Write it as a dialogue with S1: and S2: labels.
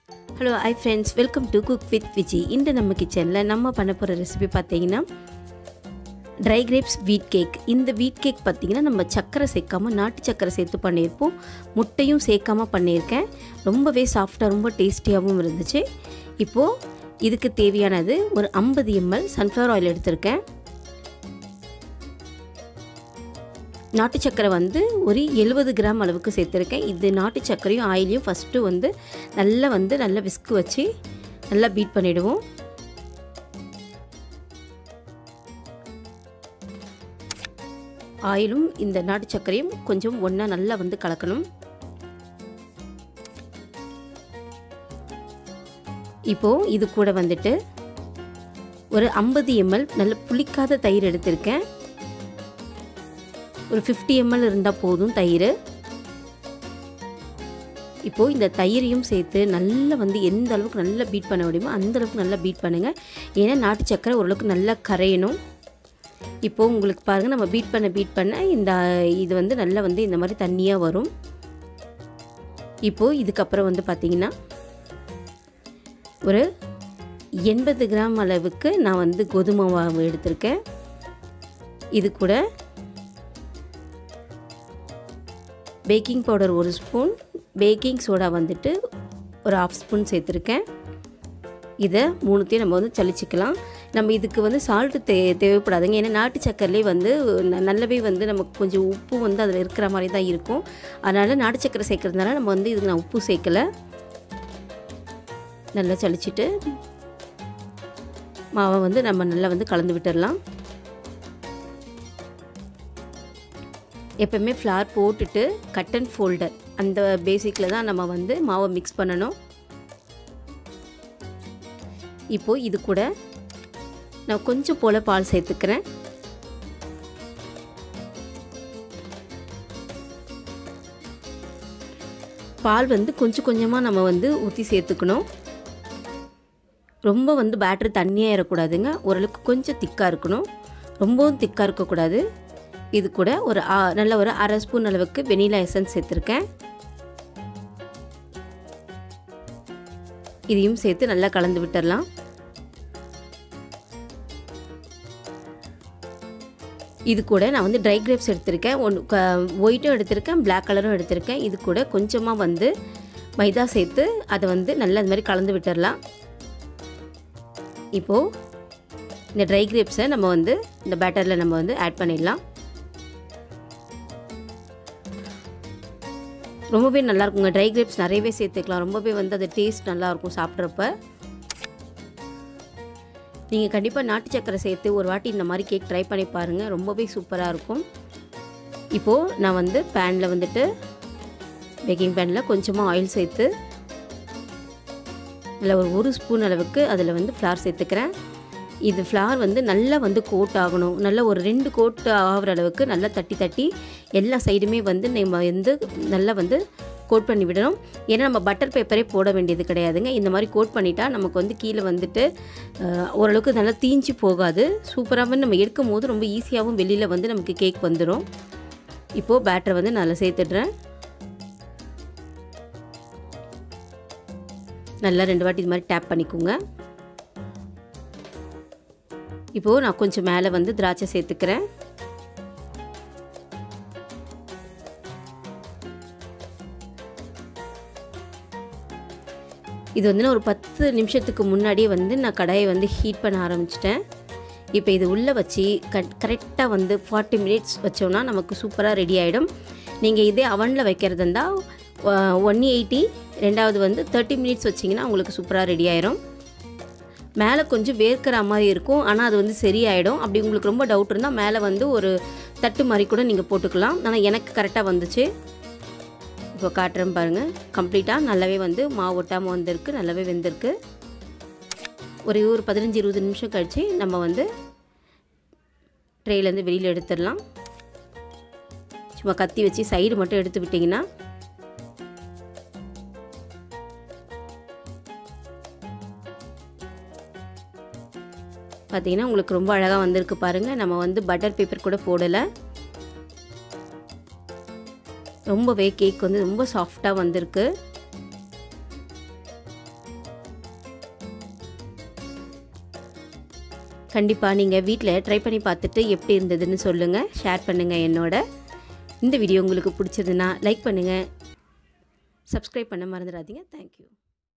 S1: hello hi friends welcome to cook with Viji இன்று நம்ம கிச்சனில் நம்ம பண்ண போகிற ரெசிபி பார்த்தீங்கன்னா ட்ரை கிரேப்ஸ் வீட் கேக் இந்த வீட் கேக் பார்த்தீங்கன்னா நம்ம சக்கரை சேர்க்காம நாட்டு சக்கரை சேர்த்து பண்ணியிருப்போம் முட்டையும் சேர்க்காம பண்ணியிருக்கேன் ரொம்பவே சாஃப்டாக ரொம்ப டேஸ்டியாகவும் இருந்துச்சு இப்போது இதுக்கு தேவையானது ஒரு ஐம்பது எம்எல் சன்ஃப்ளவர் ஆயில் எடுத்திருக்கேன் நாட்டு சக்கரை வந்து ஒரு எழுபது கிராம் அளவுக்கு சேர்த்துருக்கேன் இது நாட்டு சக்கரையும் ஆயிலையும் ஃபஸ்ட்டு வந்து நல்லா வந்து நல்லா விஸ்கு வச்சு நல்லா பீட் பண்ணிவிடுவோம் ஆயிலும் இந்த நாட்டு சர்க்கரையும் கொஞ்சம் ஒன்றா நல்லா வந்து கலக்கணும் இப்போது இது கூட வந்துட்டு ஒரு ஐம்பது எம்எல் நல்ல புளிக்காத தயிர் எடுத்திருக்கேன் ஒரு ஃபிஃப்டி எம்எல் இருந்தால் போதும் தயிர் இப்போது இந்த தயிரையும் சேர்த்து நல்லா வந்து எந்த அளவுக்கு நல்லா பீட் பண்ண முடியுமோ அந்த அளவுக்கு நல்லா பீட் பண்ணுங்கள் ஏன்னா நாட்டு சக்கரை ஓரளவுக்கு நல்லா கரையணும் இப்போது உங்களுக்கு பாருங்கள் நம்ம பீட் பண்ண பீட் பண்ண இந்த இது வந்து நல்லா வந்து இந்த மாதிரி தண்ணியாக வரும் இப்போது இதுக்கப்புறம் வந்து பார்த்திங்கன்னா ஒரு எண்பது கிராம் அளவுக்கு நான் வந்து கோதுமை மாவு எடுத்திருக்கேன் இது கூட பேக்கிங் பவுடர் ஒரு ஸ்பூன் பேக்கிங் சோடா வந்துட்டு ஒரு ஆஃப் ஸ்பூன் சேர்த்துருக்கேன் இதை மூணுத்தையும் நம்ம வந்து சளிச்சிக்கலாம் நம்ம இதுக்கு வந்து சால்ட்டு தே தேவைப்படாதுங்க ஏன்னா நாட்டு சக்கரைலே வந்து நல்லாவே வந்து நமக்கு கொஞ்சம் உப்பு வந்து அதில் இருக்கிற மாதிரி தான் இருக்கும் அதனால் நாட்டு சக்கரை சேர்க்குறதுனால நம்ம வந்து இதுக்கு நான் உப்பு சேர்க்கலை நல்லா சளிச்சிட்டு மாவை வந்து நம்ம நல்லா வந்து கலந்து விட்டுடலாம் எப்போவுமே ஃப்ளார் போட்டுட்டு கட் அண்ட் ஃபோல்டர் அந்த பேசிக்கில் தான் நம்ம வந்து மாவை மிக்ஸ் பண்ணணும் இப்போது இது கூட நான் கொஞ்சம் போல் பால் சேர்த்துக்கிறேன் பால் வந்து கொஞ்சம் கொஞ்சமாக நம்ம வந்து ஊற்றி சேர்த்துக்கணும் ரொம்ப வந்து பேட்ரு தண்ணியாக ஏறக்கூடாதுங்க ஓரளவுக்கு கொஞ்சம் திக்காக இருக்கணும் ரொம்பவும் திக்காக இருக்கக்கூடாது இது கூட ஒரு நல்ல ஒரு அரை ஸ்பூன் அளவுக்கு வெனிலா எசன்ஸ் சேர்த்துருக்கேன் இதையும் சேர்த்து நல்லா கலந்து விட்டுடலாம் இது கூட நான் வந்து ட்ரை கிரேப்ஸ் எடுத்திருக்கேன் ஒன்று ஒயிட்டும் எடுத்திருக்கேன் பிளாக் கலரும் எடுத்திருக்கேன் இது கூட கொஞ்சமாக வந்து மைதா சேர்த்து அதை வந்து நல்லா இந்த மாதிரி கலந்து விட்டுடலாம் இப்போது இந்த ட்ரை கிரேப்ஸை நம்ம வந்து இந்த பேட்டரில் நம்ம வந்து ஆட் பண்ணிடலாம் ரொம்பவே நல்லாயிருக்குங்க ட்ரை கிரேப்ஸ் நிறையவே சேர்த்துக்கலாம் ரொம்பவே வந்து அது டேஸ்ட் நல்லாயிருக்கும் சாப்பிட்றப்ப நீங்கள் கண்டிப்பாக நாட்டு சக்கரை சேர்த்து ஒரு வாட்டி இந்த மாதிரி கேக் ட்ரை பண்ணி பாருங்கள் ரொம்பவே சூப்பராக இருக்கும் இப்போது நான் வந்து பேனில் வந்துட்டு பேக்கிங் பேனில் கொஞ்சமாக ஆயில் சேர்த்து அதில் ஒரு ஒரு ஸ்பூன் அளவுக்கு அதில் வந்து ஃப்ளார் சேர்த்துக்கிறேன் இது ஃப்ளார் வந்து நல்லா வந்து கோட் ஆகணும் நல்லா ஒரு ரெண்டு கோட் ஆகிற அளவுக்கு நல்லா தட்டி தட்டி எல்லா சைடுமே வந்து நம்ம வந்து நல்லா வந்து கோட் பண்ணி விடணும் ஏன்னா நம்ம பட்டர் பேப்பரே போட வேண்டியது கிடையாதுங்க இந்த மாதிரி கோட் பண்ணிட்டா நமக்கு வந்து கீழே வந்துட்டு ஓரளவுக்கு நல்லா தீஞ்சு போகாது சூப்பராகவே நம்ம எடுக்கும் போது ரொம்ப ஈஸியாகவும் வெளியில் வந்து நமக்கு கேக் வந்துடும் இப்போது பேட்டரை வந்து நல்லா சேர்த்துடுறேன் நல்லா ரெண்டு வாட்டி இது மாதிரி டேப் பண்ணிக்கோங்க இப்போது நான் கொஞ்சம் மேலே வந்து திராட்சை சேர்த்துக்கிறேன் இது வந்து நான் ஒரு பத்து நிமிஷத்துக்கு முன்னாடியே வந்து நான் கடாயை வந்து ஹீட் பண்ண ஆரம்பிச்சிட்டேன் இப்போ இது உள்ளே வச்சு க கரெக்டாக வந்து ஃபார்ட்டி மினிட்ஸ் வச்சோன்னா நமக்கு சூப்பராக ரெடி ஆகிடும் நீங்கள் இதே அவனில் வைக்கிறது இருந்தால் ஒன் எயிட்டி ரெண்டாவது வந்து தேர்ட்டி மினிட்ஸ் வச்சிங்கன்னா உங்களுக்கு சூப்பராக ரெடி ஆயிரும் மேலே கொஞ்சம் வேர்க்கிற மாதிரி இருக்கும் ஆனால் அது வந்து சரியாயிடும் அப்படி உங்களுக்கு ரொம்ப டவுட் இருந்தால் மேலே வந்து ஒரு தட்டு மாதிரி கூட நீங்கள் போட்டுக்கலாம் ஆனால் எனக்கு கரெக்டாக வந்துச்சு இப்போ காட்டுறேன் பாருங்கள் கம்ப்ளீட்டாக நல்லாவே வந்து மாவு ஒட்டாமல் வந்திருக்கு நல்லாவே வெந்திருக்கு ஒரு ஒரு பதினஞ்சு இருபது நிமிஷம் கழித்து நம்ம வந்து ட்ரெயிலேருந்து வெளியில் எடுத்துடலாம் சும்மா கத்தி வச்சு சைடு மட்டும் எடுத்து விட்டிங்கன்னா பார்த்தீங்கன்னா உங்களுக்கு ரொம்ப அழகாக வந்திருக்கு பாருங்கள் நம்ம வந்து பட்டர் பேப்பர் கூட போடலை ரொம்பவே கேக் வந்து ரொம்ப சாஃப்டாக வந்திருக்கு கண்டிப்பாக நீங்கள் வீட்டில் ட்ரை பண்ணி பார்த்துட்டு எப்படி இருந்ததுன்னு சொல்லுங்கள் ஷேர் பண்ணுங்கள் என்னோட இந்த வீடியோ உங்களுக்கு பிடிச்சதுன்னா லைக் பண்ணுங்கள் சப்ஸ்கிரைப் பண்ண மறந்துடாதீங்க தேங்க்யூ